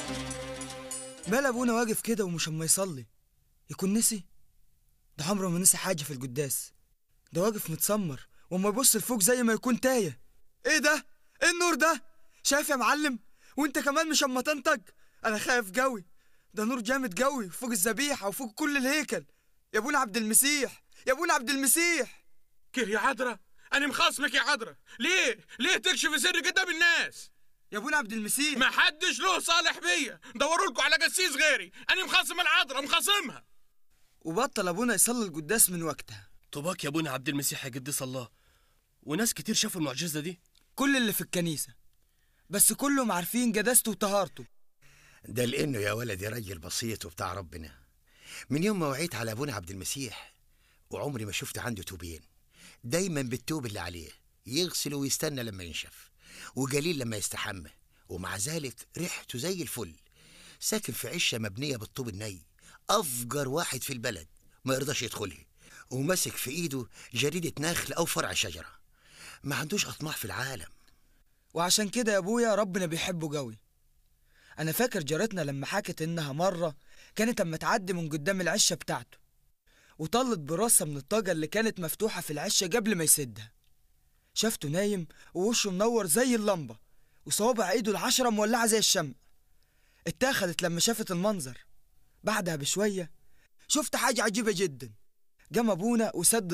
مال ابونا واقف كده ومش اما يصلي يكون نسي ده عمره ما نسي حاجه في القداس ده واقف متسمر وما يبص لفوق زي ما يكون تايه ايه ده ايه النور ده شايف يا معلم وانت كمان مش اما تنتج انا خايف قوي ده نور جامد قوي فوق الذبيحه وفوق كل الهيكل يا ابونا عبد المسيح يا ابونا عبد المسيح كيه يا عذرا انا مخاصمك يا عذرا ليه ليه تكشف سري قدام الناس يا ابونا عبد المسيح ما حدش له صالح بيا دوروا لكم على قسيس غيري انا مخاصم العذرا مخاصمها وبطل ابونا يصلي القداس من وقتها طباك يا ابونا عبد المسيح يا قديس الله وناس كتير شافوا المعجزه دي كل اللي في الكنيسه بس كلهم عارفين قداسته وطهارته ده لانه يا ولدي راجل بسيط وبتاع ربنا من يوم ما وعيت على ابونا عبد المسيح وعمري ما شفت عنده توبين دايما بالتوب اللي عليه يغسل ويستنى لما ينشف وقليل لما يستحمى ومع ذلك ريحته زي الفل ساكن في عشه مبنيه بالطوب الني افجر واحد في البلد ما يرضاش يدخلها وماسك في ايده جريده نخل او فرع شجره ما عندوش اطماع في العالم وعشان كده يا ابويا ربنا بيحبه قوي انا فاكر جارتنا لما حكت انها مره كانت اما تعدي من قدام العشه بتاعته وطلت براسها من الطاقه اللي كانت مفتوحه في العشه قبل ما يسدها شافته نايم ووشه منور زي اللمبه وصوابع ايده العشره مولعه زي الشمع اتاخدت لما شافت المنظر بعدها بشويه شفت حاجه عجيبه جدا جم ابونا وسد